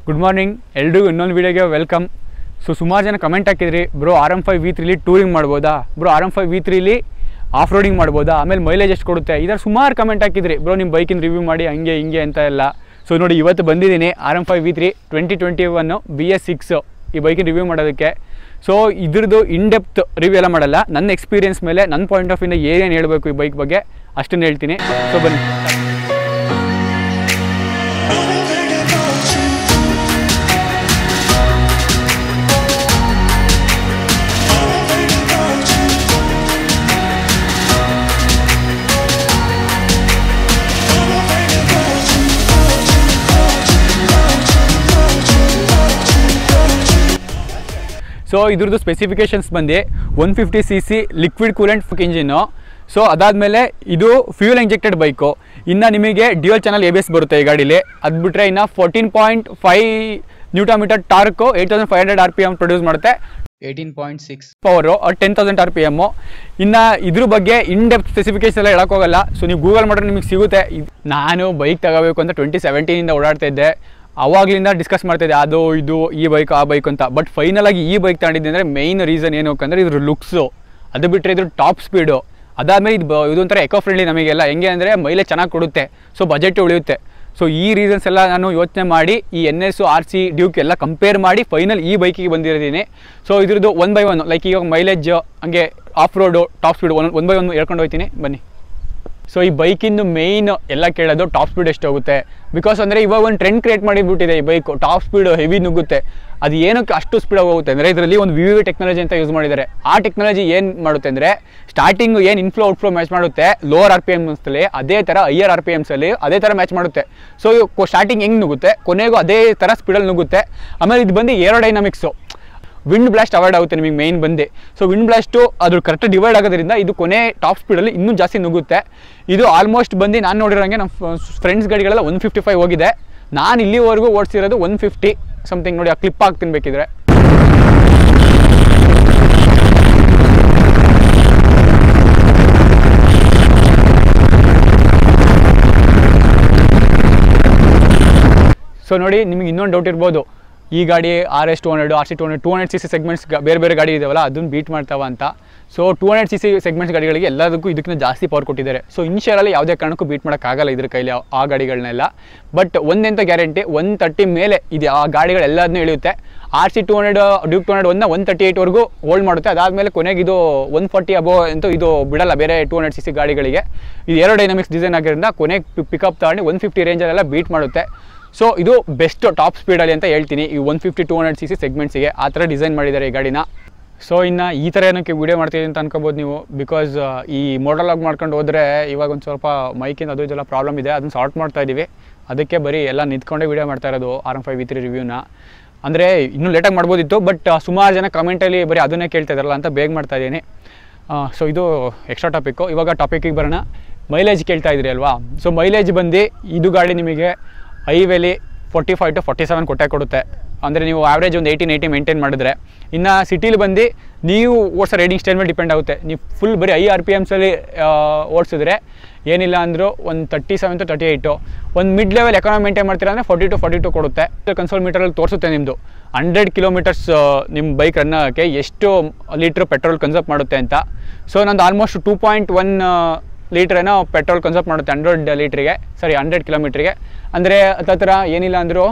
good morning ಎಲ್ರಿಗೂ ಇನ್ನೊಂದು ವೀಡಿಯೋಗೆ welcome so ಸುಮಾರು ಜನ ಕಮೆಂಟ್ ಹಾಕಿದ್ರಿ bro R M five V ತ್ರೀಲಿ ಟೂರಿಂಗ್ ಮಾಡ್ಬೋದಾ bro R M five V ತ್ರೀಲಿ ಆಫ್ ರೋಡಿಂಗ್ ಮಾಡ್ಬೋದಾ ಆಮೇಲೆ ಮೈಲೇಜ್ ಎಷ್ಟು ಕೊಡುತ್ತೆ ಈ ಥರ ಸುಮಾರು ಕಮೆಂಟ್ ಹಾಕಿದ್ರಿ ಬ್ರೋ ನಿಮ್ಮ ಬೈಕಿನ ರಿವ್ಯೂ ಮಾಡಿ ಹಂಗೆ ಹಿಂಗೆ ಅಂತ ಎಲ್ಲ ಸೊ ನೋಡಿ ಇವತ್ತು ಬಂದಿದ್ದೀನಿ R M five V three twenty twenty one B S six ಈ ಬೈಕಿನ ರಿವ್ಯೂ ಮಾಡೋದಕ್ಕೆ ಸೊ ಇದ್ರದ್ದು ಇನ್ ಡೆಪ್ತ್ ರಿವ್ಯೂ ಎಲ್ಲ ಮಾಡಲ್ಲ ನನ್ನ ಎಕ್ಸ್ಪೀರಿಯನ್ಸ್ ಮೇಲೆ ನನ್ನ ಪಾಯಿಂಟ್ ಆಫ್ ಇಂದ ಏನೇನು ಹೇಳಬೇಕು ಈ ಬೈಕ್ ಬಗ್ಗೆ ಅಷ್ಟನ್ನು ಹೇಳ್ತೀನಿ ಸೊ ಬನ್ನಿ ಸೊ ಇದ್ರದ್ದು ಸ್ಪೆಸಿಫಿಕೇಶನ್ಸ್ ಬಂದು one fifty C C liquid coolant engine so ಅದಾದಮೇಲೆ ಇದು ಫ್ಯೂಲ್ ಇಂಜೆಕ್ಟೆಡ್ ಬೈಕು ಇನ್ನು ನಿಮಗೆ dual channel A B S ಬರುತ್ತೆ ಈ ಗಾಡೀಲಿ ಅದು ಬಿಟ್ಟರೆ ಇನ್ನು fourteen point five newton meter torque eight thousand five hundred R P M produce ಮಾಡುತ್ತೆ eighteen point six power ten thousand R P M ಇನ್ನು ಇದ್ರ ಬಗ್ಗೆ ಇನ್ ಡೆಪ್ತ್ ಸ್ಪೆಸಿಫಿಕೇಶನ್ ಎಲ್ಲ ಹೇಳೋಕ್ಕೋಗಲ್ಲ ಸೊ ನೀವು ಗೂಗಲ್ ಮಾಡಿದ್ರೆ ನಿಮಗೆ ಸಿಗುತ್ತೆ ಇದ್- ನಾನು ಬೈಕ್ ತಗೋಬೇಕು ಅಂತ ಟ್ವೆಂಟಿ ಸೆವೆಂಟೀನಿಂದ ಓಡಾಡ್ತಾ ಇದ್ದೆ ಅವಾಗಲಿಂದ ಡಿಸ್ಕಸ್ ಮಾಡ್ತಿದ್ದೆ ಅದು ಇದು ಈ ಬೈಕ್ ಆ ಬೈಕ್ ಅಂತ ಬಟ್ ಫೈನಲ್ ಆಗಿ ಈ ಬೈಕ್ ತಗೊಂಡಿದ್ದೆ ಅಂದರೆ ಮೈನ್ ರೀಸನ್ ಏನು ಅಂದರೆ ಇದ್ರ ಲುಕ್ಸು ಅದು ಬಿಟ್ಟರೆ ಇದ್ರ ಟಾಪ್ ಸ್ಪೀಡು ಅದಾದಮೇಲೆ ಇದು ಬ- ಇದೊಂಥರ ಎಕೋ ಫ್ರೆಂಡ್ಲಿ ನಮಗೆಲ್ಲ ಹೆಂಗೆ ಅಂದರೆ ಮೈಲೇಜ್ ಚೆನ್ನಾಗಿ ಕೊಡುತ್ತೆ ಸೊ ಬಜೆಟ್ ಉಳಿಯುತ್ತೆ ಸೊ ಈ ರೀಸನ್ಸ್ ಎಲ್ಲ ನಾನು ಯೋಚನೆ ಮಾಡಿ ಈ N S R C Duke ಎಲ್ಲ ಕಂಪೇರ್ ಮಾಡಿ ಫೈನಲ್ ಈ ಬೈಕಿಗೆ ಬಂದಿರೋದೀನಿ ಸೊ ಇದ್ರದ್ದು ಒನ್ ಬೈ ಒನ್ ಲೈಕ್ ಇವಾಗ ಮೈಲೇಜ್ ಹಂಗೆ off road top speed one one by one ಹೇಳ್ಕೊಂಡು ಹೋಗ್ತೀನಿ ಬನ್ನಿ ಸೊ ಈ ಬೈಕಿಂದು ಮೇಯ್ನ್ ಎಲ್ಲ ಕೇಳೋದು ಟಾಪ್ ಸ್ಪೀಡ್ ಎಷ್ಟು ಹೋಗುತ್ತೆ ಬಿಕಾಸ್ ಅಂದರೆ ಇವಾಗ ಒಂದು ಟ್ರೆಂಡ್ ಕ್ರಿಯೇಟ್ ಮಾಡಿಬಿಟ್ಟಿದೆ ಈ ಬೈಕು ಟಾಪ್ ಸ್ಪೀಡ್ ಹೆವಿ ನುಗ್ಗುತ್ತೆ ಅದು ಏನಕ್ಕೆ ಅಷ್ಟು ಸ್ಪೀಡಾಗಿ ಹೋಗುತ್ತೆ ಅಂದರೆ ಇದರಲ್ಲಿ ಒಂದು ವಿ ವಿ ಟೆಕ್ನಾಲಜಿ ಅಂತ ಯೂಸ್ ಮಾಡಿದ್ದಾರೆ ಆ ಟೆಕ್ನಾಲಜಿ ಏನು ಮಾಡುತ್ತೆ ಅಂದರೆ ಸ್ಟಾರ್ಟಿಂಗ್ ಏನು ಇನ್ಫ್ಲೋ ಔಟ್ಫ್ಲೋ ಮ್ಯಾಚ್ ಮಾಡುತ್ತೆ ಲೋವರ್ ಆರ್ ಪಿ ಎಮ್ಸಲ್ಲಿ ಅದೇ ಥರ ಹೈಯರ್ ಆರ್ ಪಿ ಎಮ್ಸಲ್ಲಿ ಅದೇ ಥರ ಮ್ಯಾಚ್ ಮಾಡುತ್ತೆ ಸೊ ಸ್ಟಾರ್ಟಿಂಗ್ ಹೆಂಗೆ ನುಗ್ಗುತ್ತೆ ಕೊನೆಗೂ ಅದೇ ಥರ ಸ್ಪೀಡಲ್ಲಿ ನುಗ್ಗುತ್ತೆ ಆಮೇಲೆ ಇದು ಬಂದು ಏರೋಡೈನಮಿಕ್ಸು ವಿಂಡ್ ಬ್ಲಾಸ್ಟ್ ಅವಾಯ್ಡ್ ಆಗುತ್ತೆ ನಿಮಗೆ ಮೈನ್ ಬಂದೆ ಸೊ ವಿಂಡ್ ಬ್ಲಾಸ್ಟು ಅದು ಕರೆಕ್ಟ್ ಡಿವೈಡ್ ಆಗೋದ್ರಿಂದ ಇದು ಕೊನೆ ಟಾಪ್ ಸ್ಪೀಡಲ್ಲಿ ಇನ್ನೂ ಜಾಸ್ತಿ ನುಗ್ಗುತ್ತೆ ಇದು ಆಲ್ಮೋಸ್ಟ್ ಬಂದು ನಾನು ನೋಡಿರೋಂಗೆ ನಮ್ಮ ಫ್ರೆಂಡ್ಸ್ ಗಾಡಿಗಳೆಲ್ಲ ಒನ್ ಫಿಫ್ಟಿ ಫೈವ್ ಹೋಗಿದೆ ನಾನು ಇಲ್ಲಿವರೆಗೂ ಓಡಿಸಿರೋದು ಒನ್ ಫಿಫ್ಟಿ ಸಮಥಿಂಗ್ ನೋಡಿ ಆ ಕ್ಲಿಪ್ ಹಾಕ್ತೀನಿ ಬೇಕಿದ್ರೆ ಸೊ ನೋಡಿ ನಿಮಗೆ ಇನ್ನೊಂದು ಡೌಟ್ ಇರ್ಬೋದು ಈ ಗಾಡಿ R S two hundred R C two hundred two hundred C C segments ಬೇರೆ ಬೇರೆ ಗಾಡಿ ಇದಾವಲ್ಲ ಅದನ್ನು ಬೀಟ್ ಮಾಡ್ತಾವ ಅಂತ so two hundred C C segments ಗಾಡಿಗಳಿಗೆ ಎಲ್ಲದಕ್ಕೂ ಇದಕ್ಕಿಂತ ಜಾಸ್ತಿ ಪವರ್ ಕೊಟ್ಟಿದ್ದಾರೆ ಸೊ ಇನ್ಶಿಯರಲ್ಲಿ ಯಾವುದೇ ಕಾರಣಕ್ಕೂ ಬೀಟ್ ಮಾಡೋಕ್ಕಾಗಲ್ಲ ಇದ್ರ ಕೈಲಿ ಆ- ಆ ಗಾಡಿಗಳನ್ನೆಲ್ಲ ಬಟ್ ಒಂದೆಂತ ಗ್ಯಾರಂಟಿ ಒನ್ ತರ್ಟಿ ಮೇಲೆ ಇದು ಆ ಗಾಡಿಗಳೆಲ್ಲದನ್ನೂ ಇಳಿಯುತ್ತೆ R C two hundred Duke two hundred ಒನ್ನ ಒನ್ ತರ್ಟಿ ಏಯ್ಟ್ವರೆಗೂ ಹೋಲ್ಡ್ ಮಾಡುತ್ತೆ ಅದಾದಮೇಲೆ ಕೊನೆಗೆ ಇದು ಒನ್ ಫಾರ್ಟಿ ಅಬೋ ಅಂತೂ ಇದು ಬಿಡಲ್ಲ ಬೇರೆ ಟೂ ಹಂಡ್ರೆಡ್ ಸಿ ಸಿ ಗಾಡಿಗಳಿಗೆ ಇದು ಏರೋ ಡೈನಮಿಕ್ಸ್ ಡಿಸೈನ್ ಆಗಿರೋದ್ರಿಂದ ಕೊನೆಗೆ ಪಿಕಪ್ ತಗೊಂಡು ಒನ್ ಫಿಫ್ಟಿ ರೇಂಜಲ್ಲೆಲ್ಲ ಬೀಟ್ ಮಾಡುತ್ತೆ ಸೊ ಇದು ಬೆಸ್ಟ್ ಟಾಪ್ ಸ್ಪೀಡಲ್ಲಿ ಅಂತ ಹೇಳ್ತೀನಿ ಈ one fifty two hundred C C ಸೆಗ್ಮೆಂಟ್ಸಿಗೆ ಆ ಥರ ಡಿಸೈನ್ ಮಾಡಿದ್ದಾರೆ ಈ ಗಾಡಿನ ಸೊ ಇನ್ನು ಈ ಥರ ಏನಕ್ಕೆ ವೀಡಿಯೋ ಮಾಡ್ತಿದ್ದೀನಿ ಅಂತ ಅನ್ಕೋಬೋದು ನೀವು ಬಿಕಾಸ್ ಈ ಮೋಡಲಾಗ್ ಮಾಡ್ಕೊಂಡು ಹೋದರೆ ಇವಾಗ ಒಂದು ಸ್ವಲ್ಪ ಮೈಕಿಂದ ಅದು ಇದೆಲ್ಲ ಪ್ರಾಬ್ಲಮ್ ಇದೆ ಅದನ್ನು ಸಾರ್ಟ್ ಮಾಡ್ತಾ ಇದ್ದೀವಿ ಅದಕ್ಕೆ ಬರೀ ಎಲ್ಲ ನಿಂತ್ಕೊಂಡೇ ವೀಡಿಯೋ ಮಾಡ್ತಾ ಇರೋದು R M five V three ರಿವ್ಯೂನ ಅಂದರೆ ಇನ್ನೂ ಲೇಟಾಗಿ ಮಾಡ್ಬೋದಿತ್ತು ಬಟ್ ಸುಮಾರು ಜನ ಕಮೆಂಟಲ್ಲಿ ಬರೀ ಅದನ್ನೇ ಕೇಳ್ತಾ ಇದ್ದಾರಲ್ಲ ಅಂತ ಬೇಗ ಮಾಡ್ತಾ ಇದ್ದೀನಿ ಸೊ ಇದು ಎಕ್ಸ್ಟ್ರಾ ಟಾಪಿಕ್ಕು ಇವಾಗ ಟಾಪಿಕಿಗೆ ಬರೋಣ ಮೈಲೇಜ್ ಕೇಳ್ತಾ ಇದ್ರಿ ಅಲ್ವಾ ಸೊ ಮೈಲೇಜ್ ಬಂದು ಇದು ಗಾಡಿ ನಿಮಗೆ ಹೈವೇಲಿ forty five to forty seven ಕೊಟ್ಟೆ ಕೊಡುತ್ತೆ ಅಂದರೆ ನೀವು ಆವ್ರೇಜ್ ಒಂದು ಏಯ್ಟೀನ್ ಏಯ್ಟಿ ಮೇಂಟೈನ್ ಮಾಡಿದ್ರೆ ಇನ್ನು ಸಿಟೀಲಿ ಬಂದು ನೀವು ಓಡಿಸೋ ರೈಡಿಂಗ್ ಸ್ಟೈಲ್ ಮೇಲೆ ಡಿಪೆಂಡ್ ಆಗುತ್ತೆ ನೀವು ಫುಲ್ ಬರೀ ಐ ಆರ್ ಪಿ ಎಮ್ಸಲ್ಲಿ ಓಡಿಸಿದ್ರೆ ಏನಿಲ್ಲ ಅಂದರೂ ಒಂದು thirty seven to thirty eight ಒಂದು ಮಿಡ್ ಲೆವೆಲ್ ಎಕಾನಮಿ ಮೇಂಟೈನ್ ಮಾಡ್ತೀರಾ ಅಂದರೆ ಫಾರ್ಟಿ ಟು ಫಾರ್ಟಿ ಟು ಕೊಡುತ್ತೆ ಕನ್ಸೋಲ್ ಮೀಟರಲ್ಲಿ ತೋರಿಸುತ್ತೆ ನಿಮ್ಮದು ಹಂಡ್ರೆಡ್ ಕಿಲೋಮೀಟರ್ಸ್ ನಿಮ್ಮ ಬೈಕ್ ರನ್ ಆಗೋಕ್ಕೆ ಎಷ್ಟು ಲೀಟ್ರ್ ಪೆಟ್ರೋಲ್ ಕನ್ಸಪ್ ಮಾಡುತ್ತೆ ಅಂತ ಸೊ ನಂದು almost two point one litre ಏನೋ ಪೆಟ್ರೋಲ್ ಕನ್ಸಪ್ ಮಾಡುತ್ತೆ ಹಂಡ್ರೆಡ್ ಲೀಟ್ರಿಗೆ ಸಾರಿ ಹಂಡ್ರೆಡ್ ಕಿಲೋಮೀಟ್ರಿಗೆ ಅಂದರೆ ಹತ್ತತ್ರ ಏನಿಲ್ಲ ಅಂದರೂ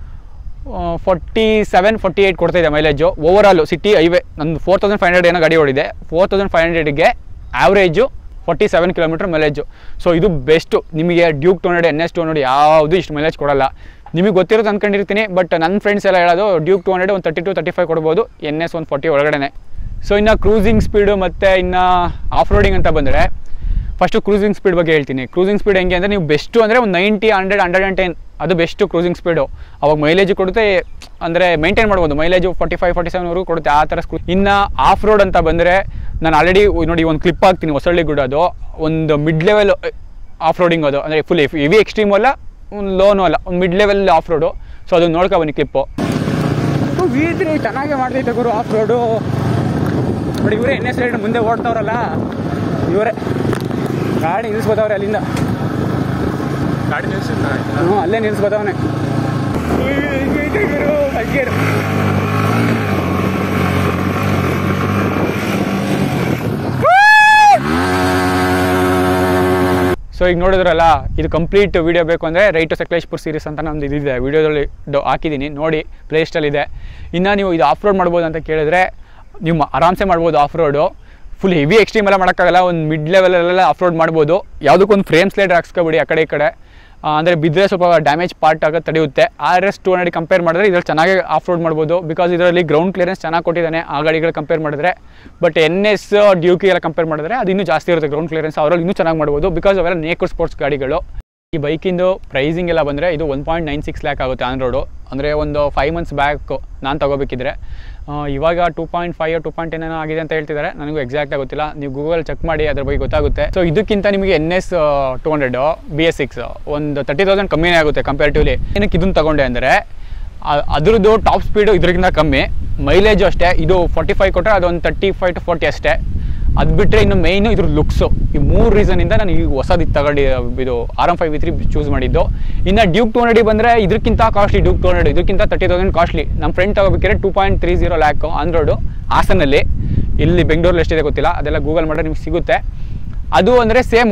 ಫೋರ್ಟಿ ಸೆವೆನ್ ಫೋರ್ಟಿ ಏಯ್ಟ್ ಕೊಡ್ತಾಯಿದೆ ಮೈಲೇಜು ಓವರಾಲು ಸಿಟಿ ಹೈವೇ ನಂದು ಫೋರ್ ತೌಸಂಡ್ ಫೈವ್ ಹಂಡ್ರೆಡ್ ಏನೋ ಗಾಡಿ ಓಡಿದೆ ಫೋರ್ ತೌಸಂಡ್ ಫೈವ್ ಹಂಡ್ರೆಡ್ಗೆ average forty seven kilometre mileage so ಇದು ಬೆಸ್ಟು ನಿಮಗೆ Duke two hundred N S two hundred ಯಾವುದು ಇಷ್ಟು ಮೈಲೇಜ್ ಕೊಡಲ್ಲ ನಿಮಗೆ ಗೊತ್ತಿರೋದು ಅಂದ್ಕೊಂಡಿರ್ತೀನಿ ಬಟ್ ನನ್ನ ಫ್ರೆಂಡ್ಸ್ ಎಲ್ಲ ಹೇಳೋದು ಡ್ಯೂಕ್ ಟು ಹಂಡ್ರೆಡ್ ಒಂದು ತರ್ಟಿ ಟು ತರ್ಟಿ ಫೈವ್ ಕೊಡ್ಬೋದು ಎನ್ ಎಸ್ ಒಂದು ಫಾರ್ಟಿ ಒಳಗಡೆ ಸೊ ಇನ್ನು ಕ್ರೂಸಿಂಗ್ ಸ್ಪೀಡು ಮತ್ತು ಇನ್ನು ಆಫ್ ರೋಡಿಂಗ್ ಅಂತ ಬಂದರೆ ಫಸ್ಟು ಕ್ರೂಸಿಂಗ್ ಸ್ಪೀಡ್ ಬಗ್ಗೆ ಹೇಳ್ತೀನಿ ಕ್ರೂಸಿಂಗ್ ಸ್ಪೀಡ್ ಹೆಂಗೆ ಅಂದರೆ ನೀವು ಬೆಸ್ಟು ಅಂದರೆ ಒಂದು ninety hundred hundred and ten ಅದು ಬೆಸ್ಟು ಕ್ರೂಸಿಂಗ್ ಸ್ಪೀಡು ಅವಾಗ ಮೈಲೇಜ್ ಕೊಡುತ್ತೆ ಅಂದರೆ ಮೈಂಟೈನ್ ಮಾಡ್ಬೋದು ಮೈಲೇಜು ಫಾರ್ಟಿ ಫೈವ್ ಫಾರ್ಟಿ ಸೆವೆನ್ವರೆಗೂ ಕೊಡುತ್ತೆ ಆ ಥರ ಸ್ಕ್ರೂ ಇನ್ನು ಆಫ್ ರೋಡ್ ಅಂತ ಬಂದರೆ ನಾನು ಆಲ್ರೆಡಿ ನೋಡಿ ಒಂದು ಕ್ಲಿಪ್ ಹಾಕ್ತೀನಿ ಹೊಸಳ್ಳಿ ಗುಡ್ಡೋದು ಒಂದು ಮಿಡ್ ಲೆವೆಲ್ ಆಫ್ ರೋಡಿಂಗ್ ಅದು ಅಂದರೆ ಫುಲ್ ಹೆವಿ ಎಕ್ಸ್ಟ್ರೀಮು ಅಲ್ಲ ಒಂದು ಲೋನು ಅಲ್ಲ ಒಂದು mid level off road so ಅದನ್ನು ನೋಡ್ಕೊ ಬನ್ನಿ ಕ್ಲಿಪ್ಪು ವಿ ತ್ರೀ ಚೆನ್ನಾಗೇ ಮಾಡ್ತೈತೆ ಗುರು ಆಫ್ ರೋಡು ನೋಡಿ ಇವರೇ ಎನ್ ಎಸ್ ರೈಡ್ ಮುಂದೆ ಓಡ್ತಾವ್ರಲ್ಲ ಇವರೇ ಗಾಡಿ ನಿಲ್ಲಿಸ್ಬೋದವ್ರೆ ಅಲ್ಲಿಂದ ಗಾಡಿ ನಿಲ್ಸಿದ್ನ ಹ್ಞೂ ಅಲ್ಲೇ ನಿಲ್ಲಿಸ್ಬೋದವನೆ ಸೊ ಈಗ ನೋಡಿದ್ರಲ್ಲ ಇದು ಕಂಪ್ಲೀಟ್ ವಿಡಿಯೋ ಬೇಕು ಅಂದರೆ ರೈಟ್ ಟು ಸಕಲೇಶ್ಪುರ್ ಸೀರೀಸ್ ಅಂತ ನಮ್ದು ಇದಿದೆ ವಿಡಿಯೋದಲ್ಲಿ ಹಾಕಿದ್ದೀನಿ ನೋಡಿ ಪ್ಲೇಸ್ಟಲ್ಲಿದೆ ಇನ್ನು ನೀವು ಇದು ಆಫ್ ರೋಡ್ ಮಾಡ್ಬೋದು ಅಂತ ಕೇಳಿದ್ರೆ ನೀವು ಮ- ಆರಾಮ್ಸೆ ಮಾಡ್ಬೋದು off road full heavy extreme ಎಲ್ಲ ಮಾಡೋಕ್ಕಾಗಲ್ಲ ಒಂದು ಮಿಡ್ ಲೆವೆಲಲ್ಲೆಲ್ಲ ಆಫ್ ರೋಡ್ ಮಾಡ್ಬೋದು ಯಾವುದಕ್ಕೊಂದು ಫ್ರೇಮ್ ಸ್ಲೈಡ್ ಹಾಕ್ಸ್ಕೊಬಿಡಿ ಆ ಕಡೆ ಈ ಕಡೆ ಅಂದರೆ ಬಿದ್ದರೆ ಸ್ವಲ್ಪ ಡ್ಯಾಮೇಜ್ ಪಾರ್ಟ್ ಆಗೋದು ತಡೆಯುತ್ತೆ R S two hundred compare ಮಾಡಿದ್ರೆ ಇದ್ರಲ್ಲಿ ಚೆನ್ನಾಗಿ ಆಫ್ ರೋಡ್ ಮಾಡ್ಬೋದು ಬಿಕಾಸ್ ಇದರಲ್ಲಿ ಗ್ರೌಂಡ್ ಕ್ಲಿಯರೆನ್ಸ್ ಚೆನ್ನಾಗಿ ಕೊಟ್ಟಿದ್ದಾನೆ ಆ ಗಾಡಿಗಳು ಕಂಪೇರ್ ಮಾಡಿದ್ರೆ ಬಟ್ ಎನ್ ಎಸ್ ಡ್ಯೂಕಿ ಎಲ್ಲ ಕಂಪೇರ್ ಮಾಡಿದ್ರೆ ಅದು ಇನ್ನೂ ಜಾಸ್ತಿ ಇರುತ್ತೆ ಗ್ರೌಂಡ್ ಕ್ಲಿಯರೆನ್ಸ್ ಅವರಲ್ಲಿ ಇನ್ನೂ ಚೆನ್ನಾಗಿ ಮಾಡ್ಬೋದು ಬಿಕಾಸ್ ಅವೆಲ್ಲ ನೇಕರ್ ಸ್ಪೋರ್ಟ್ಸ್ ಗಾಡಿಗಳು ಈ ಬೈಕಿಂದು ಪ್ರೈಸಿಂಗ್ ಎಲ್ಲ ಬಂದರೆ ಇದು one point nine six lakh ಆಗುತ್ತೆ ಆನ್ ರೋಡು ಅಂದರೆ ಒಂದು ಫೈವ್ ಮಂತ್ಸ್ ಬ್ಯಾಕ್ ನಾನು ತಗೋಬೇಕಿದ್ರೆ ಆ, ಇವಾಗ two point five two point ಏನೋ ಆಗಿದೆ ಅಂತ ಹೇಳ್ತಿದ್ದಾರೆ ನನಗೂ ಎಕ್ಸಾಕ್ಟ್ ಗೊತ್ತಿಲ್ಲ ನೀವು ಗೂಗಲ್ ಚೆಕ್ ಮಾಡಿ ಅದ್ರ ಬಗ್ಗೆ ಗೊತ್ತಾಗುತ್ತೆ ಸೊ ಇದಕ್ಕಿಂತ ನಿಮಗೆ N S two hundred B S six ಒಂದು ತರ್ಟಿ ತೌಸಂಡ್ ಕಮ್ಮಿನೇ ಆಗುತ್ತೆ ಕಂಪೇರಿಟಿವ್ಲಿ ಏನಕ್ಕೆ ಇದನ್ನು ತಗೊಂಡೆ ಅಂದರೆ ಅದ್ರದ್ದು ಟಾಪ್ ಸ್ಪೀಡು ಇದಕ್ಕಿಂತ ಕಮ್ಮಿ ಮೈಲೇಜು ಅಷ್ಟೇ ಇದು ಫಾರ್ಟಿ ಫೈವ್ ಕೊಟ್ಟರೆ ಅದೊಂದು ತರ್ಟಿ ಫೈವ್ ಟು ಫಾರ್ಟಿ ಅಷ್ಟೇ ಅದು ಬಿಟ್ಟರೆ ಇನ್ನು ಮೈನು ಇದ್ರ ಲುಕ್ಸು ಈ ಮೂರು ರೀಸನಿಂದ ನಾನು ಈಗ ಹೊಸದು ಇದು ತಗೊಂಡು ಇದು R M five V three choose ಮಾಡಿದ್ದು ಇನ್ನು ಡ್ಯೂಕ್ ಟೂ ಹಂಡ್ರೆಡ್ ಬಂದರೆ ಇದಕ್ಕಿಂತ ಕಾಸ್ಟ್ಲಿ ಡ್ಯೂಕ್ ಟೂ ಹಂಡ್ರೆಡ್ ಇದಕ್ಕಿಂತ ತರ್ಟಿ ತೌಸಂಡ್ ಕಾಸ್ಟ್ಲಿ ನಮ್ಮ ಫ್ರೆಂಡ್ ತಗೋಬೇಕಾದ್ರೆ two point three zero lakh on road ಹಾಸನಲ್ಲಿ ಇಲ್ಲಿ ಬೆಂಗಳೂರಲ್ಲಿ ಎಷ್ಟಿದೆ ಗೊತ್ತಿಲ್ಲ ಅದೆಲ್ಲ ಗೂಗಲ್ ಮಾಡಿದ್ರೆ ನಿಮ್ಗೆ ಸಿಗುತ್ತೆ ಅದು ಅಂದರೆ ಸೇಮು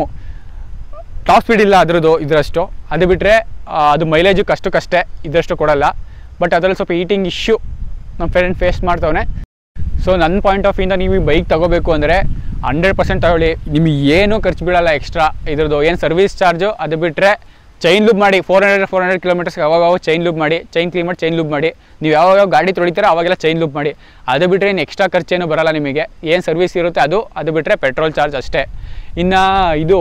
ಟಾಪ್ ಸ್ಪೀಡ್ ಇಲ್ಲ ಅದ್ರದ್ದು ಇದರಷ್ಟು ಅದು ಬಿಟ್ಟರೆ ಅದು ಮೈಲೇಜು ಕಷ್ಟಕ್ಕಷ್ಟೇ ಇದರಷ್ಟು ಕೊಡಲ್ಲ ಬಟ್ ಅದರಲ್ಲಿ ಸ್ವಲ್ಪ ಈಟಿಂಗ್ ಇಶ್ಯೂ ನಮ್ಮ ಫ್ರೆಂಡ್ ಫೇಸ್ ಮಾಡ್ತವನೆ ಸೊ ನನ್ನ ಪಾಯಿಂಟ್ ಆಫ್ ಇಂದ ನೀವು ಈ ಬೈಕ್ ತಗೋಬೇಕು ಅಂದರೆ ಹಂಡ್ರೆಡ್ ಪರ್ಸೆಂಟ್ ತಗೊಳ್ಳಿ ನಿಮಗೆ ಏನೂ ಖರ್ಚು ಬೀಳಲ್ಲ ಎಕ್ಸ್ಟ್ರಾ ಇದ್ರದ್ದು ಏನು ಸರ್ವಿಸ್ ಚಾರ್ಜು ಅದು ಬಿಟ್ಟರೆ ಚೈನ್ ಲೂಪ್ ಮಾಡಿ four hundred four hundred kilometres ಯಾವಾಗ ಚೈನ್ ಲೂಪ್ ಮಾಡಿ ಚೈನ್ ಕ್ಲೀನ್ ಮಾಡಿ ಚೈನ್ ಲೂಪ್ ಮಾಡಿ ನೀವು ಯಾವಾಗ ಗಾಡಿ ತೊಳಿತೀರೋ ಅವಾಗೆಲ್ಲ ಚೈನ್ ಲೂಪ್ ಮಾಡಿ ಅದು ಬಿಟ್ಟರೆ ಏನು ಎಕ್ಸ್ಟ್ರಾ ಖರ್ಚೇನು ಬರಲ್ಲ ನಿಮಗೆ ಏನು ಸರ್ವಿಸ್ ಇರುತ್ತೆ ಅದು ಅದು ಬಿಟ್ಟರೆ ಪೆಟ್ರೋಲ್ ಚಾರ್ಜ್ ಅಷ್ಟೇ ಇನ್ನು ಇದು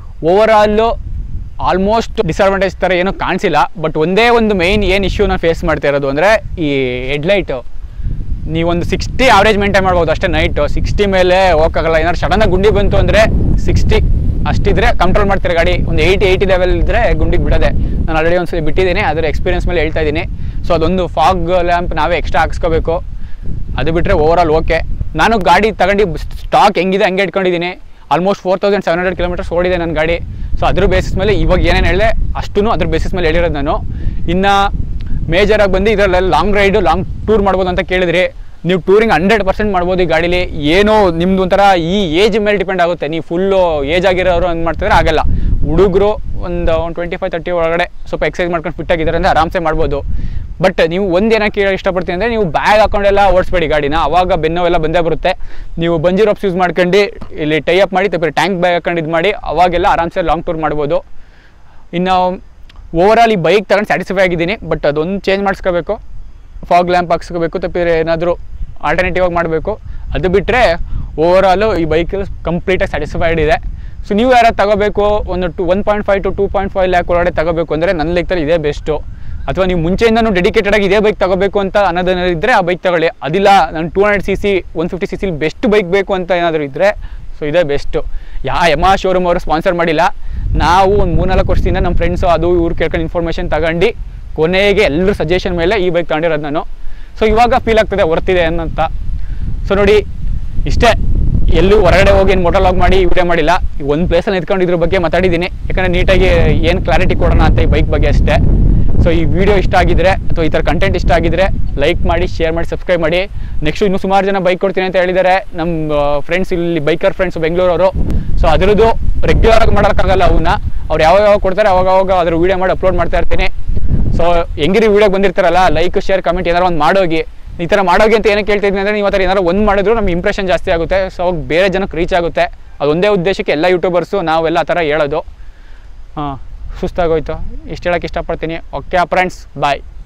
ಓವರಾಲು ಆಲ್ಮೋಸ್ಟ್ ಡಿಸಡ್ವಾಂಟೇಜ್ ಥರ ಏನೂ ಕಾಣಿಸಿಲ್ಲ ಬಟ್ ಒಂದೇ ಒಂದು ಮೈನ್ ಏನು ಇಶ್ಯೂನ ಫೇಸ್ ಮಾಡ್ತಾ ಇರೋದು ಅಂದರೆ ಈ ಹೆಡ್ಲೈಟು ನೀವೊಂದು ಸಿಕ್ಸ್ಟಿ ಆವ್ರೇಜ್ ಮೇಂಟೈನ್ ಮಾಡ್ಬೋದು ಅಷ್ಟೇ ನೈಟು ಸಿಕ್ಸ್ಟಿ ಮೇಲೆ ಹೋಗೋಕ್ಕಾಗಲ್ಲ ಏನಾದ್ರು ಸಡನ್ನಾಗಿ ಗುಂಡಿ ಬಂತು ಅಂದರೆ ಸಿಕ್ಸ್ಟಿ ಅಷ್ಟಿದ್ರೆ ಕಂಟ್ರೋಲ್ ಮಾಡ್ತಾರೆ ಗಾಡಿ ಒಂದು ಏಯ್ಟಿ ಏಯ್ಟಿ ಲೆವೆಲ್ ಇದ್ದರೆ ಗುಂಡಿಗೆ ಬಿಡೋದೆ ನಾನು ಆಲ್ರೆಡಿ ಒಂದು ಸಲ ಬಿಟ್ಟಿದ್ದೀನಿ ಅದರ ಎಕ್ಸ್ಪೀರಿಯನ್ಸ್ ಮೇಲೆ ಹೇಳ್ತಾ ಇದ್ದೀನಿ ಸೊ ಅದೊಂದು ಫಾಗ್ ಲ್ಯಾಂಪ್ ನಾವೇ ಎಕ್ಸ್ಟ್ರಾ ಹಾಕ್ಸ್ಕೋಬೇಕು ಅದು ಬಿಟ್ಟರೆ ಓವರಾಲ್ ಓಕೆ ನಾನು ಗಾಡಿ ತಗೊಂಡು ಸ್ಟಾಕ್ ಹೆಂಗಿದೆ ಹಂಗೆ ಇಟ್ಕೊಂಡಿದ್ದೀನಿ almost four thousand seven hundred kilometres ಓಡಿದೆ ನನ್ನ ಗಾಡಿ ಸೊ ಅದ್ರ ಬೇಸಿಸ್ ಮೇಲೆ ಇವಾಗ ಏನೇನು ಹೇಳಿದೆ ಅಷ್ಟೂ ಅದ್ರ ಬೇಸಿಸ್ ಮೇಲೆ ಹೇಳಿರೋದು ನಾನು ಇನ್ನು ಮೇಜರಾಗಿ ಬಂದು ಇದರಲ್ಲೆಲ್ಲ ಲಾಂಗ್ ರೈಡು ಲಾಂಗ್ ಟೂರ್ ಮಾಡ್ಬೋದು ಅಂತ ಕೇಳಿದ್ರಿ ನೀವು ಟೂರಿಂಗ್ ಹಂಡ್ರೆಡ್ ಪರ್ಸೆಂಟ್ ಮಾಡ್ಬೋದು ಈ ಗಾಡೀಲಿ ಏನೋ ನಿಮ್ದು ಒಂಥರ ಈ ಏಜ್ ಮೇಲೆ ಡಿಪೆಂಡ್ ಆಗುತ್ತೆ ನೀವು ಫುಲ್ಲು ಏಜ್ ಆಗಿರೋರು ಹಂಗೆ ಮಾಡ್ತಿದ್ರೆ ಆಗಲ್ಲ ಹುಡುಗರು ಒಂದು ಒಂದು ಟ್ವೆಂಟಿ ಫೈವ್ ತರ್ಟಿ ಒಳಗಡೆ ಸ್ವಲ್ಪ ಎಕ್ಸಸೈಸ್ ಮಾಡ್ಕೊಂಡು ಫಿಟ್ ಆಗಿದ್ದಾರೆ ಅಂದರೆ ಆರಾಮ್ಸೆ ಮಾಡ್ಬೋದು ಬಟ್ ನೀವು ಒಂದು ಏನಕ್ಕೆ ಕೇಳ ಇಷ್ಟಪಡ್ತೀನಿ ಅಂದರೆ ನೀವು ಬ್ಯಾಗ್ ಹಾಕೊಂಡೆಲ್ಲ ಓಡಿಸ್ಬೇಡಿ ಗಾಡಿನ ಅವಾಗ ಬೆನ್ನೋವೆಲ್ಲ ಬಂದೇ ಬರುತ್ತೆ ನೀವು ಬಂಜಿ ರೋಪ್ಸ್ ಯೂಸ್ ಮಾಡ್ಕೊಂಡು ಇಲ್ಲಿ ಟೈ ಅಪ್ ಮಾಡಿ ತಪ್ಪಿ ಟ್ಯಾಂಕ್ ಬ್ಯಾಗ್ ಹಾಕೊಂಡು ಇದು ಮಾಡಿ ಅವಾಗೆಲ್ಲ ಆರಾಮ್ಸೆ ಲಾಂಗ್ ಟೂರ್ ಮಾಡ್ಬೋದು ಇನ್ನು ಓವರಾಲ್ ಈ ಬೈಕ್ ತಗೊಂಡು ಸ್ಯಾಟಿಸ್ಫೈ ಆಗಿದ್ದೀನಿ ಬಟ್ ಅದೊಂದು ಚೇಂಜ್ ಮಾಡಿಸ್ಕೋಬೇಕು ಫಾಗ್ ಲ್ಯಾಂಪ್ ಹಾಕ್ಸ್ಕೋಬೇಕು ತಪ್ಪಿದ್ರೆ ಏನಾದರೂ ಆಲ್ಟರ್ನೇಟಿವ್ ಆಗಿ ಮಾಡಬೇಕು ಅದು ಬಿಟ್ಟರೆ ಓವರಾಲು ಈ ಬೈಕಲ್ಲಿ ಕಂಪ್ಲೀಟಾಗಿ ಸ್ಯಾಟಿಸ್ಫೈಡ್ ಇದೆ ಸೊ ನೀವು ಯಾರು ತಗೋಬೇಕು ಒಂದು two one point five to two point five lakh ಒಳಗಡೆ ತಗೋಬೇಕು ಅಂದರೆ ನನ್ನ ಲೆಕ್ಕದಲ್ಲಿ ಇದೇ ಬೆಸ್ಟು ಅಥವಾ ನೀವು ಮುಂಚೆಯಿಂದನೂ ಡೆಡಿಕೇಟೆಡ್ ಆಗಿ ಇದೇ ಬೈಕ್ ತಗೋಬೇಕು ಅಂತ ಅನ್ನೋದೇನಾದ್ರು ಇದ್ದರೆ ಆ ಬೈಕ್ ತಗೊಳ್ಳಿ ಅದಿಲ್ಲ ನಾನು two hundred C C one fifty C ಸಿಲಿ ಬೆಸ್ಟ್ ಬೈಕ್ ಬೇಕು ಅಂತ ಏನಾದರೂ ಇದ್ದರೆ ಸೊ ಇದೇ ಬೆಸ್ಟು ಯಾ ಯಮಾ ಶೋರೂಮ್ ಅವರು ಸ್ಪಾನ್ಸರ್ ಮಾಡಿಲ್ಲ ನಾವು ಒಂದು ಮೂರ್ನಾಲ್ಕು ವರ್ಷದಿಂದ ನಮ್ಮ ಫ್ರೆಂಡ್ಸು ಅದು ಇವ್ರು ಕೇಳ್ಕೊಂಡು ಇನ್ಫಾರ್ಮೇಷನ್ ತಗೊಂಡು ಕೊನೆಗೆ ಎಲ್ಲರೂ ಸಜೆಷನ್ ಮೇಲೆ ಈ ಬೈಕ್ ತಗೊಂಡಿರೋದು ನಾನು ಸೊ ಇವಾಗ ಫೀಲ್ ಆಗ್ತದೆ ವರ್ತಿದೆ ಅನ್ನೋಂತ ಸೊ ನೋಡಿ ಇಷ್ಟೇ ಎಲ್ಲೂ ಹೊರಗಡೆ ಹೋಗಿ ಏನು ಮೋಟರ್ ಲಾಗ್ ಮಾಡಿ ವಿಡಿಯೋ ಮಾಡಿಲ್ಲ ಈ ಒಂದು ಪ್ಲೇಸಲ್ಲಿ ನಿಂತ್ಕೊಂಡು ಇದ್ರ ಬಗ್ಗೆ ಮಾತಾಡಿದ್ದೀನಿ ಯಾಕಂದರೆ ನೀಟಾಗಿ ಏನು ಕ್ಲಾರಿಟಿ ಕೊಡೋಣ ಅಂತ ಈ ಬೈಕ್ ಬಗ್ಗೆ ಅಷ್ಟೇ ಸೊ ಈ ವಿಡಿಯೋ ಇಷ್ಟ ಆಗಿದ್ರೆ ಅಥವಾ ಈ ಥರ ಕಂಟೆಂಟ್ ಇಷ್ಟ ಆಗಿದ್ರೆ ಲೈಕ್ ಮಾಡಿ ಶೇರ್ ಮಾಡಿ ಸಬ್ಸ್ಕ್ರೈಬ್ ಮಾಡಿ ನೆಕ್ಸ್ಟ್ ಇನ್ನೂ ಸುಮಾರು ಜನ ಬೈಕ್ ಕೊಡ್ತೀನಿ ಅಂತ ಹೇಳಿದ್ದಾರೆ ನಮ್ಮ ಫ್ರೆಂಡ್ಸ್ ಇಲ್ಲಿ ಬೈಕರ್ ಫ್ರೆಂಡ್ಸ್ ಬೆಂಗಳೂರವರು ಸೊ ಅದರದ್ದು ರೆಗ್ಯುಲರ್ ಆಗಿ ಮಾಡೋಕ್ಕಾಗಲ್ಲ ಅವನ್ನ ಅವ್ರು ಯಾವಾಗ ಯಾವಾಗ ಕೊಡ್ತಾರೆ ಅವಾಗ ಅವಾಗ ಅದ್ರ ವಿಡಿಯೋ ಮಾಡಿ ಅಪ್ಲೋಡ್ ಮಾಡ್ತಾ ಇರ್ತೀನಿ ಸೊ ಹೆಂಗಿರಿ ವಿಡಿಯೋಗೆ ಬಂದಿರ್ತಾರಲ್ಲ ಲೈಕ್ ಶೇರ್ ಕಮೆಂಟ್ ಏನಾರು ಒಂದು ಮಾಡೋಗಿ ಈ ಥರ ಮಾಡೋಗಿ ಅಂತ ಏನಕ್ಕೆ ಕೇಳ್ತಿದ್ದೀನಿ ಅಂದರೆ ನೀವು ಆ ಥರ ಏನಾರು ಒಂದು ಮಾಡಿದ್ರು ನಮ್ಗೆ ಇಂಪ್ರೆಷನ್ ಜಾಸ್ತಿ ಆಗುತ್ತೆ ಸೊ ಅವಾಗ ಬೇರೆ ಜನಕ್ಕೆ ರೀಚ್ ಆಗುತ್ತೆ ಅದೊಂದೇ ಉದ್ದೇಶಕ್ಕೆ ಎಲ್ಲ ಯೂಟ್ಯೂಬರ್ಸು ನಾವೆಲ್ಲ ಆ ಥರ ಹೇಳೋದು ಹಾಂ ಸುಸ್ತಾಗೋಯ್ತು ಇಷ್ಟು ಹೇಳೋಕ್ಕೆ ಇಷ್ಟಪಡ್ತೀನಿ ಓಕೆ ಫ್ರೆಂಡ್ಸ್ ಬಾಯ್